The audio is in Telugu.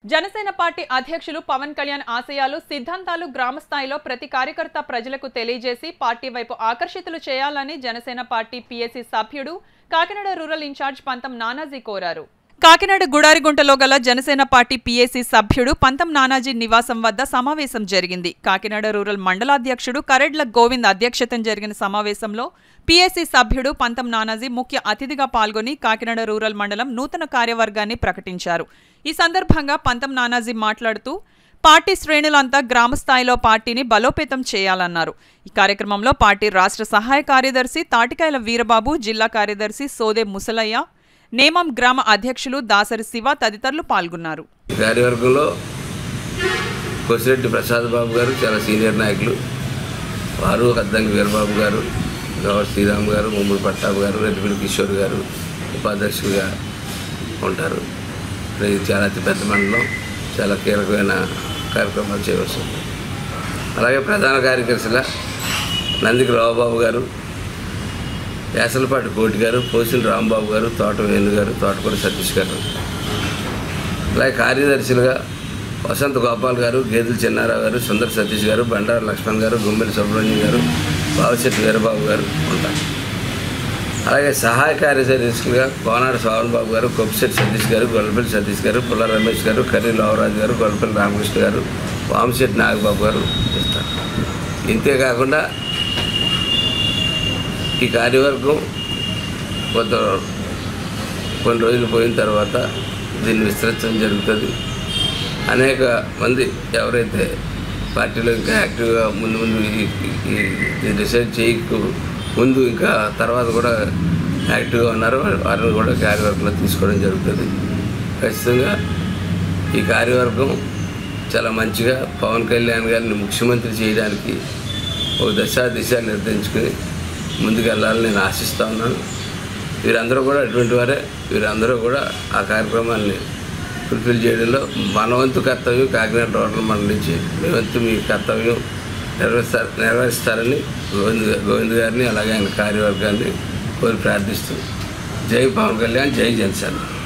జనసేన పార్టీ అధ్యక్షులు పవన్ కళ్యాణ్ ఆశయాలు సిద్ధాంతాలు గ్రామస్థాయిలో ప్రతి కార్యకర్త ప్రజలకు తెలియజేసి పార్టీ వైపు ఆకర్షితులు చేయాలని జనసేన పార్టీ పీఎస్సీ సభ్యుడు కాకినాడ రూరల్ ఇన్ఛార్జ్ పంతం నానాజీ కోరారు కాకినాడ గుడారిగుంటలో గల జనసేన పార్టీ పీఏసీ సభ్యుడు పంతం నానాజీ నివాసం వద్ద సమావేశం జరిగింది కాకినాడ రూరల్ మండలాధ్యక్షుడు కరెడ్ల గోవింద్ అధ్యక్షతన జరిగిన సమావేశంలో పీఏసీ సభ్యుడు పంతం నానాజీ ముఖ్య అతిథిగా పాల్గొని కాకినాడ రూరల్ మండలం నూతన కార్యవర్గాన్ని ప్రకటించారు ఈ సందర్భంగా పంతం నానాజీ మాట్లాడుతూ పార్టీ శ్రేణులంతా గ్రామ స్థాయిలో పార్టీని బలోపేతం చేయాలన్నారు ఈ కార్యక్రమంలో పార్టీ రాష్ట్ర సహాయ కార్యదర్శి తాటికాయల వీరబాబు జిల్లా కార్యదర్శి సోదే ముసలయ్య నేమం గ్రామ అధ్యక్షులు దాసరి శివ తదితరులు పాల్గొన్నారు ఈ కార్యవర్గంలో కొసిరెడ్డి ప్రసాద్ బాబు గారు చాలా సీనియర్ నాయకులు వారు అద్దంకి వీరబాబు గారు గౌర్ శ్రీరామ్ గారు ముమ్మడి పట్టాబు గారు రెడ్డిపల్లి కిషోర్ గారు ఉపాధ్యక్షులుగా ఉంటారు ఇది చాలా అతిపెద్ద మండలం చాలా కీలకమైన కార్యక్రమాలు చేయవలసి ఉంది అలాగే ప్రధాన కార్యదర్శిగా నందికి రావుబాబు గారు యాసలపాటి కోటి గారు పోసిల రాంబాబు గారు తోట వేణు గారు తోటకూర సతీష్ గారు అలాగే కార్యదర్శులుగా వసంత గోపాల్ గారు గేదెల చిన్నారావు గారు సుందర్ సతీష్ గారు బండారు లక్ష్మణ్ గారు గుమ్మెలి సుబ్రహ్మణ్యం గారు బావశెట్టి వీరబాబు గారు ఉంటారు అలాగే సహాయ కార్యదర్శులుగా కోనాడు శ్రావణ్ బాబు గారు కొప్పిశెట్టి సతీష్ గారు గొల్లపల్లి సతీష్ గారు పుల్ల రమేష్ గారు కర్రీ లోవరాజు గారు గొల్లపల్లి రామకృష్ణ గారు వామశెట్టి నాగబాబు గారు ఇస్తారు ఇంతేకాకుండా ఈ కార్యవర్గం కొంత కొన్ని రోజులు పోయిన తర్వాత దీన్ని విస్తరించడం జరుగుతుంది అనేక మంది ఎవరైతే పార్టీలో ఇంకా యాక్టివ్గా ముందు ముందు ఈ- ఈ- ఈ డిసైడ్ చేయకు ముందు ఇంకా తర్వాత కూడా యాక్టివ్గా ఉన్నారు వారిని కూడా కార్యవర్గంలో తీసుకోవడం జరుగుతుంది ఖచ్చితంగా ఈ కార్యవర్గం చాలా మంచిగా పవన్ కళ్యాణ్ గారిని ముఖ్యమంత్రి చేయడానికి ఒక దశ దిశ నిర్ణయించుకుని ముందుకెళ్ళాలని నేను ఆశిస్తా ఉన్నాను వీరందరూ కూడా అటువంటి వారే వీరందరూ కూడా ఆ కార్యక్రమాన్ని ఫుల్ఫిల్ చేయడంలో మన వంతు కర్తవ్యం కాకినాడ టోటల్ మండలి నుంచి మీ వంతు మీ కర్తవ్యం నెరవేరుస్తారు నెరవేరుస్తారని గోవింద్ గోవింద్ గారిని అలాగే ఆయన కార్యవర్గాన్ని కోరి ప్రార్థిస్తూ జై పవన్ కళ్యాణ్ జై జనసేన